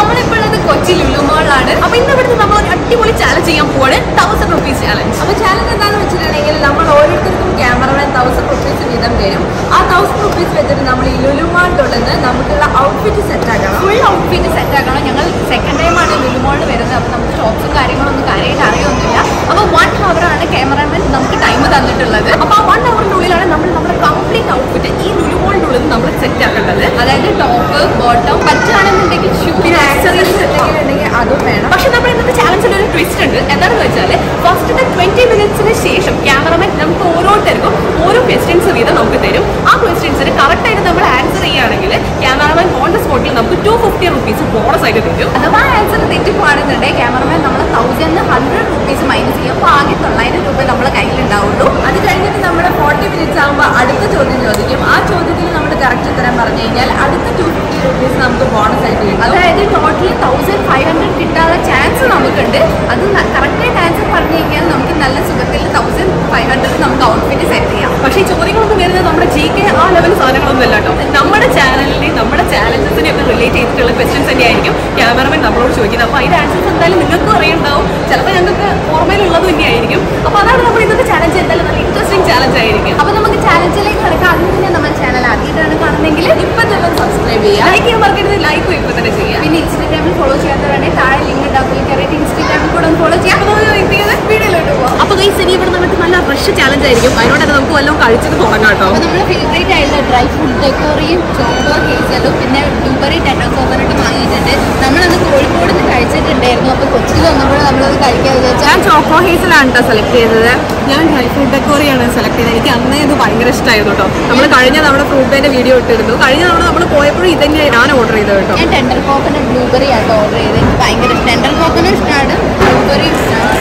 നമ്മളിപ്പോൾ ഉള്ളത് കൊച്ചി ലുലു മോളിലാണ് അപ്പൊ ഇന്ന് ഇവിടുത്തെ നമ്മൾ ഒരു അടിപൊളി ചാലഞ്ച് ചെയ്യാൻ പോവാണ് തൗസൻഡ് റുപ്പീസ് ചാലഞ്ച് അപ്പൊ ചാലഞ്ച് എന്താണെന്ന് വെച്ചിട്ടുണ്ടെങ്കിൽ നമ്മൾ ഓരോരുത്തർക്കും ക്യാമറമാൻ തൗസൻഡ് റുപ്പീസ് വീതം തരും ആ തൗസൻഡ് റുപ്പീസ് വെച്ചിട്ട് നമ്മൾ ഈ ലുലുമാളിലുള്ളത് നമുക്കുള്ള ഔട്ട്ഫിറ്റ് സെറ്റ് ആക്കണം ഫുൾ ഔട്ട്ഫിറ്റ് സെറ്റ് ആക്കണം ഞങ്ങൾ സെക്കൻഡ് ടൈമാണ് ലുലു മോളിൽ വരുന്നത് അപ്പൊ നമുക്ക് ഷോപ്സും കാര്യങ്ങളൊന്നും കാര്യമായിട്ട് അറിയൊന്നുമില്ല അപ്പൊ വൺ ആണ് ക്യാമറാമാൻ നമുക്ക് ടൈം തന്നിട്ടുള്ളത് അപ്പൊ ആ വൺ അവറിനുള്ളിലാണ് നമ്മൾ നമ്മുടെ കംപ്ലീറ്റ് ഔട്ട്ഫിറ്റ് ഈ ലുലു മോളിൻ്റെ ഉള്ളിൽ നമ്മൾ സെറ്റ് ആക്കേണ്ടത് അതായത് ടോപ്പ് ബോട്ടം പറ്റുകയാണെന്നുണ്ടെങ്കിൽ ഷൂ പിന്നെ ആക്സറീസ് എന്തെങ്കിലും ഉണ്ടെങ്കിൽ അതും വേണം പക്ഷെ നമ്മുടെ ഇന്നത്തെ ചാലഞ്ചിൽ ഒരു ട്വിസ്റ്റ് ഉണ്ട് എന്താണെന്ന് വെച്ചാൽ ഫസ്റ്റത്തെ ട്വന്റി മിനിറ്റ്സിന് ശേഷം ക്യാമറമാൻ നമുക്ക് ഓരോരുത്തർക്കും ഓരോ ക്വസ്റ്റ്യൻസ് വീതം നമുക്ക് തരും ആ ക്വസ്റ്റ്യൻസിന് കറക്റ്റ് ആയിട്ട് നമ്മൾ ആൻസർ ചെയ്യുകയാണെങ്കിൽ ക്യാമറമാൻ ഓൺ ദ സ്പോട്ടിൽ നമുക്ക് ടു ഫിഫ്റ്റി റുപ്പീസ് ബോണസ് ആയിട്ട് തരും അഥവാ ആൻസർ തെറ്റിപ്പോവാണെന്നുണ്ടെങ്കിൽ ക്യാമറമാൻ നമ്മൾ തൗസൻഡ് ഹൺഡ്രഡ് റുപ്പീസ് മൈനസ് ചെയ്യും അപ്പോൾ ആകെ തൊള്ളായിരം രൂപ നമ്മളെ കയ്യിലുണ്ടാവുള്ളൂ അത് കഴിഞ്ഞിട്ട് നമ്മൾ ഫോർട്ടി മിനിറ്റ്സ് ആകുമ്പോൾ അടുത്ത ചോദ്യം ചോദിക്കും ആ ചോദ്യത്തിന് നമ്മൾ കറക്റ്റ് ഉത്തരം പറഞ്ഞു കഴിഞ്ഞാൽ അടുത്ത ടു ഫിഫ്റ്റി റുപ്പീസ് നമുക്ക് ബോണസ് ആയിട്ട് കിട്ടും അതായത് ടോട്ടലി തൗസൻഡ് ഫൈവ് ഹൺഡ്രഡ് കിട്ടാനുള്ള ചാൻസ് നമുക്കുണ്ട് അത് കറക്റ്റായിട്ട് ആൻസർ പറഞ്ഞു കഴിഞ്ഞാൽ നമുക്ക് നല്ല സുഖത്തിൽ തൗസൻഡ് ഫൈവ് ഹൺഡ്രഡ് നമുക്ക് ഔട്ട്ഫിറ്റ് സെറ്റ് ചെയ്യാം പക്ഷേ ഈ ചോദ്യങ്ങളൊന്നും വരുന്നത് നമ്മുടെ ജി കെ ആ ലെവൽ സാധനങ്ങളൊന്നും അല്ല കേട്ടോ നമ്മുടെ ചാനലിനെ നമ്മുടെ ചാലഞ്ചസിനെ ഒക്കെ റിലേറ്റ് ചെയ്തിട്ടുള്ള ക്വസ്റ്റ്യൻസ് തന്നെയായിരിക്കും ക്യാമറമാൻ നമ്മളോട് ചോദിക്കുന്നത് അപ്പോൾ അതിന്റെ ആൻസേഴ്സ് എന്തായാലും നിങ്ങൾക്കും അറിയുണ്ടാവും ചിലപ്പോൾ ഞങ്ങൾക്ക് ഓർമ്മയിലുള്ളത് തന്നെയായിരിക്കും അപ്പോൾ അതാണ് നമ്മൾ ഇന്നത്തെ ചാലഞ്ച് എന്തായാലും നല്ല ഇൻട്രസ്റ്റിംഗ് ചാലഞ്ച് ആയിരിക്കും അപ്പോൾ നമുക്ക് ചാലഞ്ചിലേക്ക് കിടക്കാം അതിന് മുന്നേ നമ്മുടെ ചാനൽ ആദ്യമായിട്ടാണ് കാണുന്നതെങ്കിൽ ഇപ്പം തന്നെ സബ്സ്ക്രൈബ് ചെയ്യുക ലൈക്ക് ചെയ്യാൻ മറക്കരുത് ലൈക്ക് ഇപ്പോൾ തന്നെ ചെയ്യാം പിന്നെ ഇൻസ്റ്റാഗ്രാമിൽ ഫോളോ ചെയ്യാത്തവരാണെങ്കിൽ താഴെ ലിങ്ക് ഉണ്ടാവും കയറിയിട്ട് ഇൻസ്റ്റാഗ്രാമിൽ കൂടെ ഒന്ന് ഫോളോ ചെയ്യാം വീഡിയോയിലോട്ട് പോകാം അപ്പൊ ഗൈസ് ഇനി ഇവിടെ നമുക്ക് നല്ല ഫ്രഷ് ചാലഞ്ച് ആയിരിക്കും അതിനോട് തന്നെ നമുക്ക് വല്ലതും കഴിച്ചിട്ട് തുടങ്ങാം കേട്ടോ അപ്പോൾ നമ്മൾ ഫേവറേറ്റ് ആയിട്ടുള്ള ഡ്രൈ ഫ്രൂട്ട് ഡെക്കോറിയും ചോക്കോ ഹേസലും പിന്നെ ബ്ലൂബെറി ടെറ്റോ കോക്കനട്ട് വാങ്ങിയിട്ടുണ്ട് നമ്മളന്ന് കോഴിക്കോട് നിന്ന് കഴിച്ചിട്ടുണ്ടായിരുന്നു അപ്പോൾ കൊച്ചിയിൽ വന്നപ്പോൾ നമ്മളത് കഴിക്കാൻ വിചാരിച്ചാൽ ഞാൻ ചോക്കോ ഹേസിലാണ് കേട്ടോ സെലക്ട് ചെയ്തത് ഞാൻ ഡ്രൈ ഫ്രൂട്ട് ഡെക്കോറിയാണ് സെലക്ട് ചെയ്തത് എനിക്ക് അന്നേ ഇത് ഭയങ്കര ഇഷ്ടമായിരുന്നു കേട്ടോ നമ്മൾ കഴിഞ്ഞ തവണ ഫ്രൂട്ട് ബേന്റെ വീഡിയോ ഇട്ടിരുന്നു കഴിഞ്ഞ തവണ നമ്മൾ പോയപ്പോഴും ഇത് തന്നെയാണ് ഞാൻ ഓർഡർ ചെയ്തത് കേട്ടോ ഞാൻ ടെൻഡർ കോക്കനട്ട് ബ്ലൂബെറി ആയിട്ട് ഓർഡർ ചെയ്തത് എനിക്ക് ഭയങ്കര ഇഷ്ടം ടെൻഡർ കോക്കനട്ട് ഇഷ്ടമാണ് ബ്ലൂബെറി ഇഷ്ടമാണ്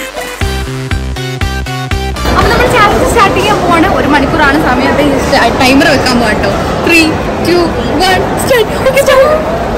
അപ്പൊ നമ്മൾ ചാലഞ്ച് സ്റ്റാർട്ട് ചെയ്യാൻ പോവാണ് ഒരു മണിക്കൂറാണ് സമയം ടൈമർ വെക്കാൻ പോകട്ടോ ത്രീ ടു വൺ സ്റ്റാർട്ട്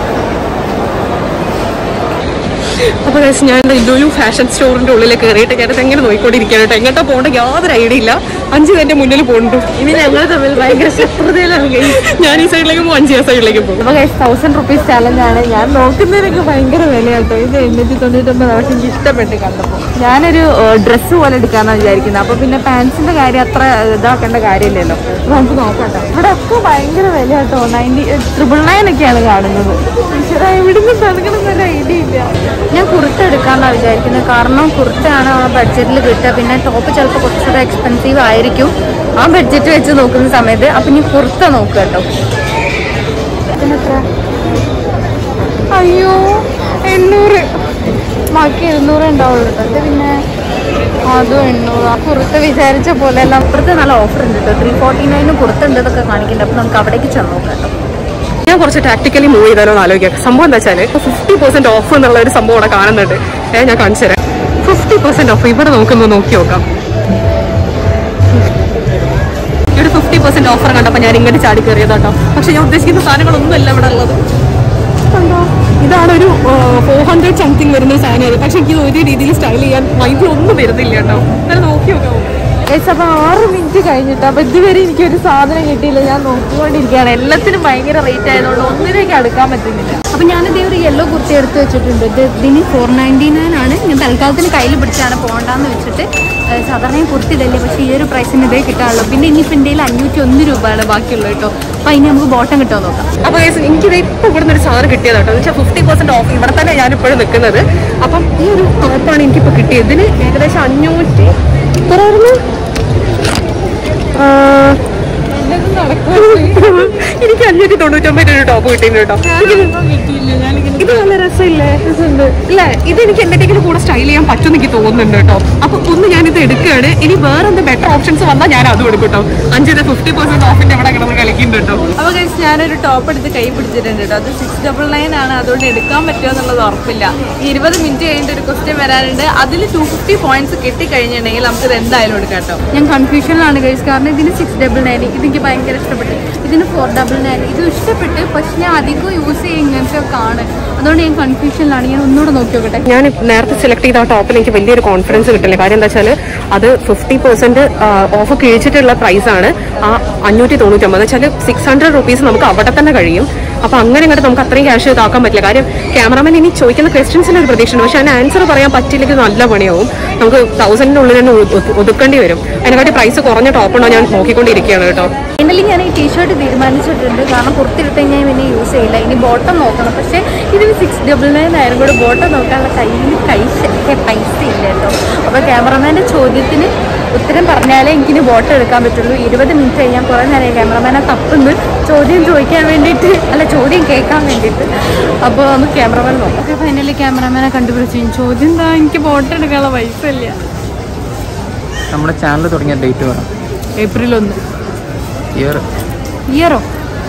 അപ്പൊ ഗൈസ് ഞാൻ ലുലു ഫാഷൻ സ്റ്റോറിന്റെ ഉള്ളിൽ കയറിയിട്ട് ഞാനത് എങ്ങനെ നോക്കിക്കൊണ്ടിരിക്കുകയാണ് കേട്ടോ എങ്ങോട്ടാ പോകേണ്ട യാതൊരു ഐഡിയ ഇല്ല അഞ്ച് തന്റെ മുന്നിൽ പോകുന്നുണ്ട് ഇനി ഞങ്ങൾ തമ്മിൽ ഭയങ്കര ശത്രുതയിലാണ് ഞാൻ ഈ സൈഡിലേക്ക് പോകും അഞ്ച് സൈഡിലേക്ക് പോകും അപ്പോൾ ഗൈസ് തൗസൻഡ് റുപ്പീസ് ചാലഞ്ചാണ് ഞാൻ നോക്കുന്നതിനൊക്കെ ഭയങ്കര വിലയാട്ടോ ഇത് എണ്ണൂറ്റി തൊണ്ണൂറ്റൊമ്പത് പക്ഷെ എനിക്ക് ഇഷ്ടപ്പെട്ട് കണ്ടപ്പോൾ ഞാനൊരു ഡ്രസ്സ് പോലെ എടുക്കാമെന്നാണ് വിചാരിക്കുന്നത് അപ്പോൾ പിന്നെ പാൻസിൻ്റെ കാര്യം അത്ര ഇതാക്കേണ്ട കാര്യമില്ലല്ലോ അപ്പോൾ നമുക്ക് നോക്കാം ഇവിടെ ഒക്കെ ഭയങ്കര വില കേട്ടോ നയൻറ്റി ട്രിപ്പിൾ നയൻ ഒക്കെയാണ് കാണുന്നത് ഈശ്വരാ ഇവിടുന്ന് തണുക്കണം ഒരു ഐഡിയ ഇല്ല ഞാൻ കുർത്ത എടുക്കാമെന്നാണ് വിചാരിക്കുന്നത് കാരണം കുർത്തയാണ് ആ ബഡ്ജറ്റിൽ കിട്ടുക പിന്നെ ടോപ്പ് ചിലപ്പോൾ കുറച്ചുകൂടെ എക്സ്പെൻസീവ് ആയിരിക്കും ആ ബഡ്ജറ്റ് വെച്ച് നോക്കുന്ന സമയത്ത് അപ്പം ഇനി കുർത്ത നോക്കുക കേട്ടോ ഇതിനെത്ര അയ്യോ എണ്ണൂറ് ബാക്കി എഴുന്നൂറ് ഉണ്ടാവുള്ളൂ അത് പിന്നെ അതും എണ്ണൂറ് ആ കുർത്ത വിചാരിച്ച പോലെ അല്ല അപ്പുറത്ത് നല്ല ഓഫർ ഉണ്ട് കേട്ടോ ത്രീ ഫോർട്ടി നയന് കുർത്ത ഉണ്ട് എന്നൊക്കെ കാണിക്കുന്നുണ്ട് അപ്പം നമുക്ക് അവിടേക്ക് ചെന്ന് നോക്കാം കേട്ടോ ഞാൻ കുറച്ച് ടാക്ടിക്കലി മൂവ് ചെയ്താലോ എന്ന് ആലോചിക്കാം സംഭവം എന്താ വെച്ചാൽ ഫിഫ്റ്റി പെർസെന്റ് ഓഫ് എന്നുള്ള ഒരു സംഭവം ഇവിടെ കാണുന്നുണ്ട് ഏ ഞാൻ കാണിച്ചു തരാം ഫിഫ്റ്റി പെർസെന്റ് ഓഫ് ഇവിടെ നമുക്കൊന്ന് നോക്കി നോക്കാം ഇവിടെ ഫിഫ്റ്റി പെർസെന്റ് ഓഫർ കണ്ടപ്പോൾ ഞാൻ ഇങ്ങോട്ട് ചാടി കയറിയതാട്ടോ പക്ഷെ ഞാൻ ഉദ്ദേശിക്കുന്ന സാധനങ്ങളൊന്നും അല്ല ഇവിടെ ഉള്ളത് കണ്ടോ ഇതാണ് ഒരു ഫോർ ഹൺഡ്രഡ് സംതിങ് വരുന്ന ഒരു സാധനം പക്ഷെ എനിക്ക് ഒരു രീതിയിൽ സ്റ്റൈൽ ചെയ്യാൻ മൈൻഡിലൊന്നും വരുന്നില്ല കേട്ടോ എന്നാലും നോക്കി നോക്കാമോ ഏസ് അപ്പൊ ആറ് മിനിറ്റ് കഴിഞ്ഞിട്ട് അപ്പൊ ഇതുവരെ എനിക്ക് ഒരു സാധനം കിട്ടിയില്ല ഞാൻ നോക്കിക്കൊണ്ടിരിക്കുകയാണ് എല്ലാത്തിനും ഭയങ്കര റേറ്റ് ആയതുകൊണ്ട് ഒന്നിലേക്ക് അടുക്കാൻ പറ്റുന്നില്ല അപ്പൊ ഞാനിതേ ഒരു യെല്ലോ കുർത്തി എടുത്ത് വെച്ചിട്ടുണ്ട് ഇത് ഇതിന് ഫോർ നയൻറ്റി നയൻ ആണ് ഞാൻ തൽക്കാലത്തിന് കയ്യിൽ പിടിച്ചാണ് പോകണ്ടെന്ന് വെച്ചിട്ട് ഏഹ് സാധാരണ ഞാൻ കുർത്തി ഇതല്ലേ പക്ഷേ ഈ ഒരു പ്രൈസിന് ഇതേ കിട്ടാനുള്ളൂ പിന്നെ ഇനിയിപ്പോൾ എൻ്റെ അഞ്ഞൂറ്റി ഒന്ന് രൂപയാണ് ബാക്കിയുള്ളത് കേട്ടോ അപ്പൊ അതിന് നമുക്ക് ബോട്ടം കിട്ടുമോ നോക്കാം അപ്പൊ guys, എനിക്കിത് ഇപ്പൊ ഇവിടുന്ന് ഒരു സാധനം കിട്ടിയത് കേട്ടോ എന്ന് വെച്ചാൽ ഫിഫ്റ്റി പെർസെന്റ് ഓഫ് ഇവിടെ തന്നെ ഞാൻ ഇപ്പോഴും നിൽക്കുന്നത് അപ്പം ഈ ഒരു ടോപ്പാണ് എനിക്കിപ്പോ കിട്ടിയത് ഇതിന് ഏകദേശം അഞ്ഞൂറ്റി എത്രയായിരുന്നു ആ, എനിക്ക് അഞ്ഞൂറ്റി തൊണ്ണൂറ്റൊമ്പത് ഒരു ടോപ്പ് കിട്ടിയിട്ടുണ്ട് കേട്ടോ ഇത് നല്ല രസമില്ലേ ഇല്ല ഇത് എനിക്ക് എന്തെങ്കിലും കൂടെ സ്റ്റൈൽ ചെയ്യാൻ പറ്റുമെന്ന് എനിക്ക് തോന്നുന്നുണ്ട് കേട്ടോ അപ്പൊ ഒന്ന് ഞാനിത് എടുക്കുകയാണ് ഇനി വേറെ എന്ത് ബെറ്റർ ഓപ്ഷൻസ് വന്നാൽ ഞാൻ അതും എടുക്കും കേട്ടോ അഞ്ചിന് ഫിഫ്റ്റി പെർസെന്റ് ഓഫിന്റെ ഇവിടെ കിടന്ന് കളിക്കുന്നുണ്ട് കേട്ടോ അപ്പോൾ ഗൈസ് ഞാനൊരു ടോപ്പ് എടുത്ത് കൈ പിടിച്ചിട്ടുണ്ട് കേട്ടോ അത് സിക്സ് ഡബിൾ നയൻ ആണ് അതുകൊണ്ട് എടുക്കാൻ പറ്റുമോ എന്നുള്ളത് ഉറപ്പില്ല ഇരുപത് മിനിറ്റ് കഴിഞ്ഞിട്ട് ഒരു ക്വസ്റ്റ്യൻ വരാനുണ്ട് അതിൽ ടു ഫിഫ്റ്റി പോയിന്റ്സ് കിട്ടിക്കഴിഞ്ഞിട്ടുണ്ടെങ്കിൽ നമുക്കിത് എന്തായാലും എടുക്കാം കേട്ടോ ഞാൻ കൺഫ്യൂഷനിലാണ് ഗൈസ് കാരണം ഇതിന് സിക്സ് ഡബിൾ നയൻ ഇതെനിക്ക് ഭയങ്കര ഇഷ്ടപ്പെട്ടു ഇതിന് ഫോർ ഡബിൾ നയൻ ഇത് ഇഷ്ടപ്പെട്ട് പക്ഷെ ഞാൻ അധികം യൂസ് ചെയ്യുക ഇങ്ങനത്തെ ഒക്കെ ആണ് അതുകൊണ്ട് ഞാൻ കൺഫ്യൂഷനിലാണ് ഞാൻ ഒന്നുകൂടെ നോക്കി നോക്കട്ടെ ഞാൻ നേരത്തെ സെലക്ട് ചെയ്ത ആ ടോപ്പിൽ എനിക്ക് വലിയൊരു കോൺഫിഡൻസ് കിട്ടില്ല കാര്യം എന്താ വെച്ചാൽ അത് ഫിഫ്റ്റി പെർസെന്റ് ഓഫ് കിഴിച്ചിട്ടുള്ള പ്രൈസ് ആണ് ആ അഞ്ഞൂറ്റി തൊണ്ണൂറ്റൊമ്പത് വെച്ചാൽ സിക്സ് ഹൺഡ്രഡ് റുപ്പീസ് നമുക്ക് അവിടെ തന്നെ കഴിയും അപ്പോൾ അങ്ങനെ ഇങ്ങോട്ട് നമുക്ക് അത്രയും ക്യാഷ് ഇതാക്കാൻ പറ്റില്ല കാര്യം ക്യാമറാമാൻ ഇനി ചോദിക്കുന്ന ക്വസ്റ്റ്യൻസിന് ഒരു പ്രതീക്ഷയുണ്ട് പക്ഷേ അതിന് ആൻസർ പറയാൻ പറ്റില്ലെങ്കിൽ നല്ല പണിയാവും നമുക്ക് തൗസൻഡിൻ്റെ ഉള്ളിൽ തന്നെ ഒതു- ഒതു- ഒതുക്കേണ്ടി വരും അതിനെക്കാട്ടി പ്രൈസ് കുറഞ്ഞ ടോപ്പുണ്ടോ ഞാൻ നോക്കിക്കൊണ്ടിരിക്കുകയാണ് കേട്ടോ ഫൈനലി ഞാൻ ഈ ടീഷർട്ട് തീരുമാനിച്ചിട്ടുണ്ട് കാരണം പുറത്തിട്ട് ഞാൻ പിന്നെ യൂസ് ചെയ്യില്ല ഇനി ബോട്ടം നോക്കണം പക്ഷേ ഇതിന് സിക്സ് ഡബിൾ നയൻ ആയാലും കൂടെ ബോട്ടം നോക്കാനുള്ള കയ്യിൽ കൈ ശ- പൈസ ഇല്ല കേട്ടോ അപ്പോൾ ക്യാമറമാൻ്റെ ചോദ്യത്തിന് ഉത്തരം പറഞ്ഞാലേ എനിക്കിനി ബോട്ടം എടുക്കാൻ പറ്റുള്ളൂ ഇരുപത് മിനിറ്റ് കഴിഞ്ഞാൽ കുറേ നേരം ക്യാമറമാനെ തപ്പുന്നു ചോദ്യം ചോദിക്കാൻ വേണ്ടിയിട്ട് അല്ല ചോദ്യം കേൾക്കാൻ വേണ്ടിയിട്ട് അപ്പോൾ നമുക്ക് ക്യാമറമാൻ നോക്കാം ഓക്കെ ഫൈനലി ക്യാമറമാനെ കണ്ടുപിടിച്ചു ചോദ്യം എന്താ എനിക്ക് ബോട്ടം എടുക്കാനുള്ള പൈസ ഇല്ല നമ്മുടെ ചാനൽ തുടങ്ങിയ ഡേറ്റ് വേണം ഏപ്രിൽ ഒന്ന് ഇയർ ഇയറോ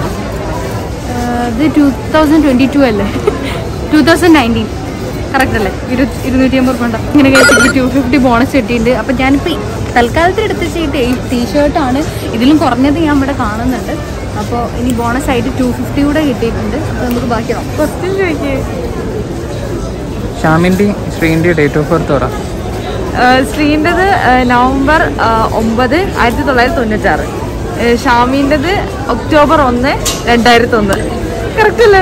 ഇത് ടൂ തൗസൻഡ് ട്വൻറ്റി ടു അല്ലേ ടൂ തൗസൻഡ് നയൻറ്റീൻ കറക്റ്റ് അല്ലേ ഇരു ഇരുന്നൂറ്റി അമ്പത് രൂപ ഇങ്ങനെ കഴിച്ചിട്ട് ടു ഫിഫ്റ്റി ബോണസ് കിട്ടിയിട്ടുണ്ട് അപ്പം ഞാനിപ്പോൾ തൽക്കാലത്തിൽ എടുത്ത് ചെയ്തിട്ട് ഈ ടീഷർട്ടാണ് ഇതിലും കുറഞ്ഞത് ഞാൻ ഇവിടെ കാണുന്നുണ്ട് അപ്പോൾ ഇനി ബോണസ് ആയിട്ട് ടു ഫിഫ്റ്റി കൂടെ കിട്ടിയിട്ടുണ്ട് അപ്പോൾ നമുക്ക് ബാക്കി നോക്കാം ക്വസ്റ്റ്യൻ ചോദിക്കേ ഷാമിൻ്റെ ശ്രീൻ്റെ ഡേറ്റ് ഓഫ് ബർത്ത് പറ ശ്രീൻ്റെത് നവംബർ ആ, ഒമ്പത് ആയിരത്തി തൊള്ളായിരത്തി തൊണ്ണൂറ്റാറ് ഷാമീൻ്റെത് ഒക്ടോബർ ഒന്ന് രണ്ടായിരത്തി ഒന്ന് കറക്റ്റ് അല്ലേ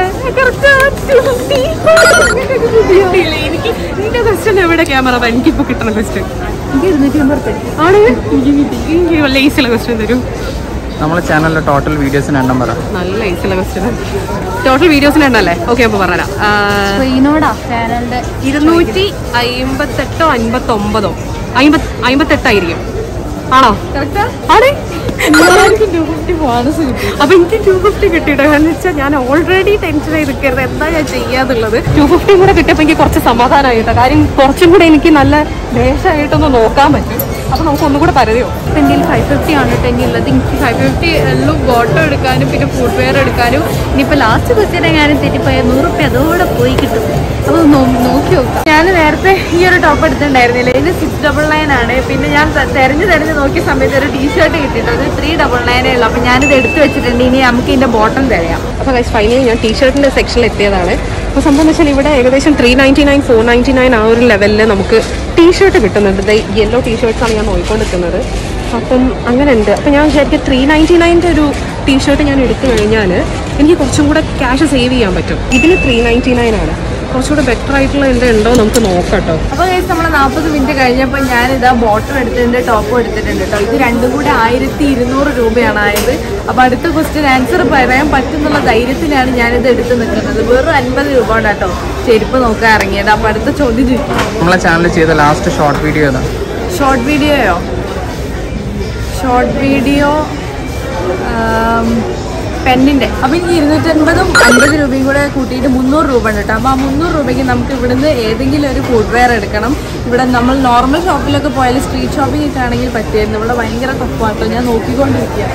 എനിക്ക് നിന്റെ ക്വസ്റ്റ്യൻ എവിടെ ക്യാമറ എനിക്കിപ്പോൾ കിട്ടണ ക്വസ്റ്റ്യൻ എനിക്ക് ഇരുന്നൂറ്റി അമ്പത് റുപ്യ ആണ് എനിക്ക് കിട്ടി എനിക്ക് വല്ല ഈസിയുള്ള ക്വസ്റ്റ്യൻ തരും നമ്മളെ ചാനലിലെ ടോട്ടൽ വീഡിയോസിന് എണ്ണം പറ നല്ല ഈസിയുള്ള ക്വസ്റ്റ്യൻ ടോട്ടൽ വീഡിയോസിന് എണ്ണല്ലേ ഓക്കെ അപ്പോൾ പറഞ്ഞുതരാം ആ, സ്ക്രീനോടാ ചാനലിൻ്റെ ഇരുന്നൂറ്റി അമ്പത്തെട്ടോ അമ്പത്തൊമ്പതോ അമ്പത് അമ്പത്തെട്ടായിരിക്കും ആണോ ആണ് അപ്പൊ എനിക്ക് ടു ഫിഫ്റ്റി കിട്ടിയിട്ടോ കാരണം വെച്ചാൽ ഞാൻ ഓൾറെഡി ടെൻഷൻ ആയി നിൽക്കരുത് എന്താ ഞാൻ ചെയ്യാന്നുള്ളത് ടു ഫിഫ്റ്റിയും കൂടെ കിട്ടിയപ്പോൾ എനിക്ക് കുറച്ച് സമാധാനമായിട്ടോ കാര്യം കുറച്ചും കൂടെ എനിക്ക് നല്ല ദേശമായിട്ടൊന്ന് നോക്കാൻ പറ്റും അപ്പൊ നമുക്ക് ഒന്നും കൂടെ പരതിയോ എൻ്റെ ഫൈവ് ഫിഫ്റ്റി ആണ് കേട്ടോ ഇനി ഉള്ളത് എനിക്ക് ഫൈവ് ഫിഫ്റ്റി എല്ലാം ബോട്ടം എടുക്കാനും പിന്നെ ഫുഡ് വെയർ എടുക്കാനും ഇനിയിപ്പോൾ ലാസ്റ്റ് ക്വസ്റ്റ്യൻ എങ്ങാനും തെറ്റിപ്പോയാൽ നൂറ് റുപ്യ അതോടെ പോയി കിട്ടും അപ്പോൾ നോക്കി നോക്കാം ഞാൻ നേരത്തെ ഈ ഒരു ടോപ്പ് എടുത്തിട്ടുണ്ടായിരുന്നില്ല ഇത് സിക്സ് ഡബിൾ നയൻ ആണ് പിന്നെ ഞാൻ ത- തെരഞ്ഞ് തെരഞ്ഞ് നോക്കിയ സമയത്ത് ഒരു ടീഷർട്ട് കിട്ടിയിട്ടത് ത്രീ ഡബിൾ നയനേ ഉള്ളൂ അപ്പം ഞാനിത് എടുത്തു വെച്ചിട്ടുണ്ട് ഇനി നമുക്ക് ഇതിൻ്റെ ബോട്ടം തിരയാം അപ്പോൾ ഗൈസ് ഫൈനലി ഞാൻ ടീഷർട്ടിൻ്റെ സെക്ഷനിൽ എത്തിയതാണ് അപ്പോൾ സംഭവം എന്ന് വെച്ചാൽ ഇവിടെ ഏകദേശം three ninety nine four ninety nine ആ ഒരു ലെവലിൽ നമുക്ക് ടീഷർട്ട് കിട്ടുന്നുണ്ട് യെല്ലോ ടീഷർട്ട്സാണ് ഞാൻ നോക്കിക്കൊണ്ടിരിക്കുന്നത് അപ്പം അങ്ങനെ ഉണ്ട് അപ്പം ഞാൻ വിചാരിക്കുക ത്രീ നയൻറ്റി നയൻ്റെ ഒരു ടീഷർട്ട് ഞാൻ എടുത്തു കഴിഞ്ഞാൽ എനിക്ക് കുറച്ചും കൂടെ ക്യാഷ് സേവ് ചെയ്യാൻ പറ്റും ഇതിന് ത്രീ നയൻറ്റി നയൻ ആണ് കുറച്ചുകൂടെ ബെറ്റർ ആയിട്ടുള്ള എൻ്റെ ഉണ്ടോ നമുക്ക് നോക്കാം കേട്ടോ അപ്പോൾ കഴിച്ച് നമ്മൾ നാൽപ്പത് മിനിറ്റ് കഴിഞ്ഞപ്പോൾ ഞാനിതാ ബോട്ടം എടുത്തിട്ടുണ്ട് ടോപ്പും എടുത്തിട്ടുണ്ട് കേട്ടോ ഇത് രണ്ടും കൂടെ ആയിരത്തി ഇരുന്നൂറ് രൂപയാണ് ആയത് അപ്പോൾ അടുത്ത ക്വസ്റ്റ്യൻ ആൻസർ പറയാൻ പറ്റുന്നുള്ള ധൈര്യത്തിലാണ് ഞാനിത് എടുത്ത് നിൽക്കുന്നത് വെറും അൻപത് രൂപ കൊണ്ട് കേട്ടോ ചെരുപ്പ് നോക്കാൻ ഇറങ്ങിയത് അപ്പോൾ അടുത്ത ചോദ്യം ചോദിക്കും നമ്മളെ ചാനൽ ചെയ്ത ലാസ്റ്റ് ഷോർട്ട് വീഡിയോ ഏതാ ഷോർട്ട് വീഡിയോയോ ഷോർട്ട് വീഡിയോ പെന്നിൻ്റെ അപ്പോൾ എനിക്ക് ഇരുന്നൂറ്റൻപതും അൻപത് രൂപയും കൂടെ കൂട്ടിയിട്ട് മുന്നൂറ് രൂപ ഉണ്ട് കേട്ടോ അപ്പോൾ ആ മുന്നൂറ് രൂപയ്ക്ക് നമുക്ക് ഇവിടുന്ന് ഏതെങ്കിലും ഒരു ഫുഡ് വെയർ എടുക്കണം ഇവിടെ നമ്മൾ നോർമൽ ഷോപ്പിലൊക്കെ പോയാൽ സ്ട്രീറ്റ് ഷോപ്പിംഗ് ഒക്കെ ആണെങ്കിൽ പറ്റിയായിരുന്നു ഇവിടെ ഭയങ്കര ടഫാണ് കേട്ടോ ഞാൻ നോക്കിക്കൊണ്ടിരിക്കുക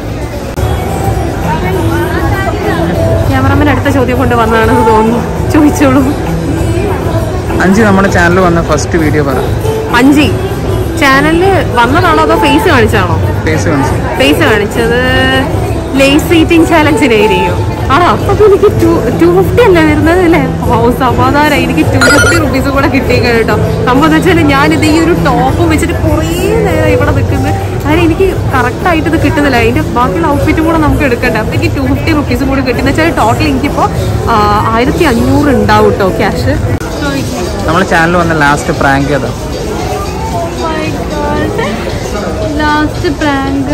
ക്യാമറമാൻ അടുത്ത ചോദ്യം കൊണ്ട് വന്നതാണെന്ന് തോന്നുന്നു ചോദിച്ചോളൂ അഞ്ച് നമ്മുടെ ചാനൽ വന്ന ഫസ്റ്റ് വീഡിയോ പറ അഞ്ചി ചാനലിൽ വന്നതാണോ അതോ ഫേസ് കാണിച്ചാണോ ഫേസ് കാണിച്ചു ഫേസ് കാണിച്ചത് ലേസ് ഈറ്റിംഗ് ചാലഞ്ചിനായിരിക്കും ആണോ അപ്പൊ എനിക്ക് ടു ടു ഫിഫ്റ്റി അല്ലേ വരുന്നത് അല്ലേ ഓ സമാധാനം എനിക്ക് ടു ഫിഫ്റ്റി റുപ്പീസ് കൂടെ കിട്ടിയേക്കാം കേട്ടോ സംഭവം എന്ന് വെച്ചാൽ ഞാനിത് ഈ ഒരു ടോപ്പ് വെച്ചിട്ട് കുറേ നേരം ഇവിടെ നിൽക്കുന്നത് കാര്യം എനിക്ക് കറക്റ്റായിട്ട് ഇത് കിട്ടുന്നില്ല അതിന്റെ ബാക്കിയുള്ള ഔട്ട്ഫിറ്റും കൂടെ നമുക്ക് എടുക്കണ്ടേ അപ്പൊ എനിക്ക് ടു ഫിഫ്റ്റി റുപ്പീസും കൂടി കിട്ടുന്ന വെച്ചാൽ ടോട്ടൽ എനിക്കിപ്പോൾ ആയിരത്തി അഞ്ഞൂറ് ഉണ്ടാവും കേട്ടോ ക്യാഷ് നമ്മളെ ചാനൽ വന്ന ലാസ്റ്റ് പ്രാങ്ക് ഏതാ ലാസ്റ്റ് പ്രാങ്ക്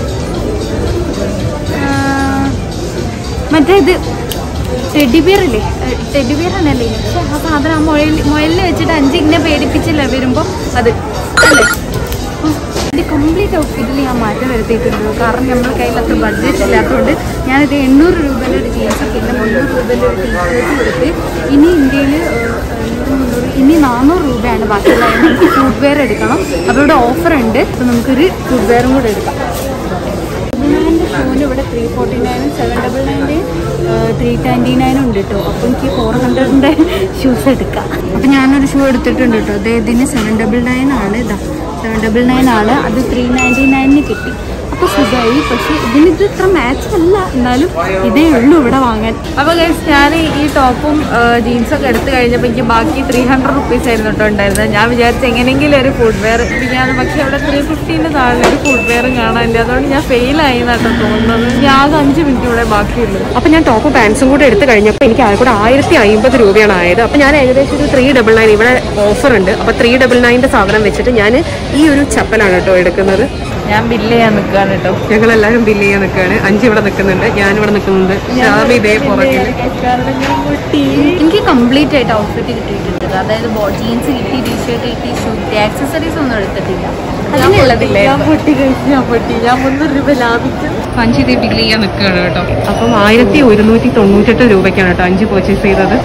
മറ്റേ ഇത് ടെഡി ബിയർ അല്ലേ ടെഡി ബിയർ ആണല്ലേ പക്ഷെ ആ സാധനം ആ മുയൽ മുയലിൽ വെച്ചിട്ട് അഞ്ച് ഇങ്ങനെ പേടിപ്പിച്ചില്ല വരുമ്പോൾ അത് അല്ലേ ഇത് കംപ്ലീറ്റ് ഔട്ട്ഫിറ്റിൽ ഞാൻ മാറ്റം വരുത്തിയിട്ടുണ്ട് കാരണം നമ്മുടെ കയ്യിൽ അത്ര ബഡ്ജറ്റ് ഇല്ലാത്തതുകൊണ്ട് ഞാനിത് എണ്ണൂറ് രൂപയുടെ ഒരു ജീൻസ് പിന്നെ മുന്നൂറ് രൂപയുടെ ഒരു ടീഷർട്ട് കൊടുത്ത് ഇനി ഇന്ത്യയിൽ മുന്നൂറ് ഇനി നാനൂറ് രൂപയാണ് ബാക്കിയുള്ള നമുക്ക് ഫുഡ് വെയർ എടുക്കണം അപ്പോൾ ഇവിടെ ഓഫർ ഉണ്ട് അപ്പോൾ നമുക്കൊരു ഫുഡ് വെയറും കൂടെ എടുക്കാം ഇതിൻ്റെ ഷൂവിന് ഇവിടെ ത്രീ ഫോർട്ടി നയനും സെവൻ ഡബിൾ നയൻ്റെയും ത്രീ ട്വൻറ്റി നയനും ഉണ്ട് കേട്ടോ അപ്പോൾ എനിക്ക് ഫോർ ഹൺഡ്രഡിൻ്റെ ഷൂസ് എടുക്കാം അപ്പോൾ ഞാനൊരു ഷൂ എടുത്തിട്ടുണ്ട് കേട്ടോ അത് ഇതിന് സെവൻ ഡബിൾ നയൻ ആണ് ഇതാ സെവൻ ഡബിൾ നയൻ ആണ് അത് ത്രീ നയൻറ്റി നയനിന് കിട്ടി അപ്പോൾ ഇപ്പൊ സുഖമായി പക്ഷെ ഇതിനിത് ഇത്ര മാച്ച് അല്ല എന്നാലും ഇതേ ഉള്ളൂ ഇവിടെ വാങ്ങാൻ അപ്പൊ ഗൈസ് ഞാൻ ഈ ടോപ്പും ജീൻസും ഒക്കെ എടുത്തു കഴിഞ്ഞപ്പോൾ എനിക്ക് ബാക്കി ത്രീ ഹൺഡ്രഡ് റുപ്പീസ് ആയിരുന്നു കേട്ടോ ഉണ്ടായിരുന്നത് ഞാൻ വിചാരിച്ചു എങ്ങനെയെങ്കിലും ഒരു ഫുഡ് വെയർ ഞാൻ പക്ഷെ അവിടെ ത്രീ ഫിഫ്റ്റീൻ്റെ താഴെ ഒരു ഫുഡ് വെയറും കാണാനില്ല അതുകൊണ്ട് ഞാൻ ഫെയിൽ ആയി എന്നാട്ടോ തോന്നുന്നത് ഞാൻ ആകെ അഞ്ച് മിനിറ്റ് ഇവിടെ ബാക്കിയുള്ളൂ അപ്പൊ ഞാൻ ടോപ്പ് പാൻസും കൂടെ എടുത്തു കഴിഞ്ഞപ്പോൾ എനിക്ക് ആകെ കൂടെ ആയിരത്തി അമ്പത് രൂപയാണ് ആയത് അപ്പൊ ഞാൻ ഏകദേശം ഒരു ത്രീ ഡബിൾ നയൻ ഇവിടെ ഓഫർ ഉണ്ട് അപ്പൊ ത്രീ ഡബിൾ നയൻ്റെ സാധനം വെച്ചിട്ട് ഞാൻ ഈ ഒരു ചപ്പലാണ് കേട്ടോ എടുക്കുന്നത് ഞാൻ ബില്ല് ചെയ്യാൻ നിൽക്കുകയാണ് കേട്ടോ ഞങ്ങൾ എല്ലാവരും ബില്ല് ചെയ്യാൻ നിൽക്കുകയാണ് അഞ്ച് ഇവിടെ നിൽക്കുന്നുണ്ട് ഞാൻ ഇവിടെ നിൽക്കുന്നുണ്ട് ഷാബി ഇതേ പുറകിൽ എനിക്ക് കംപ്ലീറ്റ് ആയിട്ട് ഔട്ട്ഫിറ്റ് കിട്ടിയിട്ടുണ്ട് അതായത് ജീൻസ് കിട്ടി ടീ ഷർട്ട് കിട്ടി ഷൂ കിട്ടി ആക്സസറീസ് ഒന്നും എടുത്തിട്ടില്ല അതിനുള്ളതില്ലേ ഞാൻ പൊട്ടി കഴിച്ചു ഞാൻ പൊട്ടി ഞാൻ മുന്നൂറ് രൂപ ലാഭിക്കും അഞ്ച് ഇത് ബില്ല് ചെയ്യാൻ നിൽക്കുകയാണ് കേട്ടോ അപ്പം ആയിരത്തി ഒരുന്നൂറ്റി തൊണ്ണൂറ്റെട്ട് രൂപയ്ക്കാണ് കേട്ടോ അഞ്ച് പർച്ചേസ് ചെയ്തത്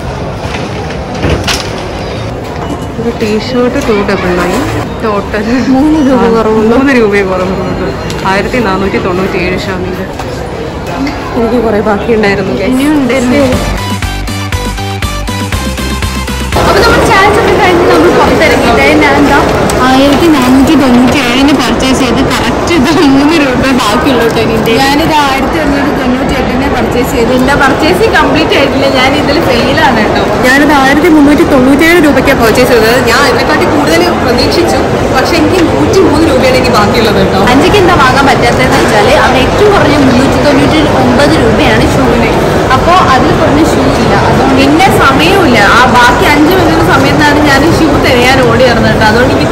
ഒരു T shirt two double nine total മൂന്ന് രൂപ കുറവ് മൂന്ന് രൂപയെ കുറവുള്ളൂ ആയിരത്തി നാനൂറ്റി തൊണ്ണൂറ്റി ഏഴ് ഷാമിയിൽ എനിക്ക് കുറേ ബാക്കിയുണ്ടായിരുന്നു അപ്പൊ നമ്മൾ ചാൻസ് ഒക്കെ കഴിഞ്ഞ് നമ്മൾ പുറത്തിറങ്ങിയിട്ട് ഞാൻ എന്താ ആയിരത്തി നാനൂറ്റി തൊണ്ണൂറ്റി ഏഴിന് പർച്ചേസ് ചെയ്ത് കറക്റ്റ് ഇത് മൂന്ന് രൂപ ബാക്കിയുള്ളൂ കേട്ടോ ഇതിന്റെ ഞാനിത് ആയിരത്തി എണ്ണൂറ്റി തൊണ്ണൂറ്റി എട്ടിനെ പർച്ചേസ് ചെയ്തു എന്റെ പർച്ചേസിങ് കംപ്ലീറ്റ് ആയിട്ടില്ല ഞാൻ ഇതിൽ ഫെയിലാണ് കേട്ടോ ഞാനത് ആയിരത്തി മുന്നൂറ്റി തൊണ്ണൂറ്റേഴ് രൂപയ്ക്കാണ് പർച്ചേസ് ചെയ്തത് ഞാൻ ഇതിനെക്കാട്ടി കൂടുതൽ പ്രതീക്ഷിച്ചു പക്ഷെ എനിക്ക് നൂറ്റി മൂന്ന് രൂപയാണ് എനിക്ക് ബാക്കിയുള്ളത് കേട്ടോ അഞ്ചിക്ക് എന്താ വാങ്ങാൻ പറ്റാത്തതെന്ന് വെച്ചാൽ അവിടെ ഏറ്റവും കുറഞ്ഞ മുന്നൂറ്റി തൊണ്ണൂറ്റി ഒമ്പത് രൂപയാണ് ഷൂവിന് അപ്പോൾ അതിൽ കുറഞ്ഞ ഷൂ ഇല്ല അതുകൊണ്ട് പിന്നെ സമയമില്ല ആ ബാക്കി അഞ്ച് മിനിറ്റ് സമയത്താണ് ഞാൻ ഷൂ തിരയാൻ ഓടി ഇറന്നിട്ട് അതുകൊണ്ട് എനിക്ക്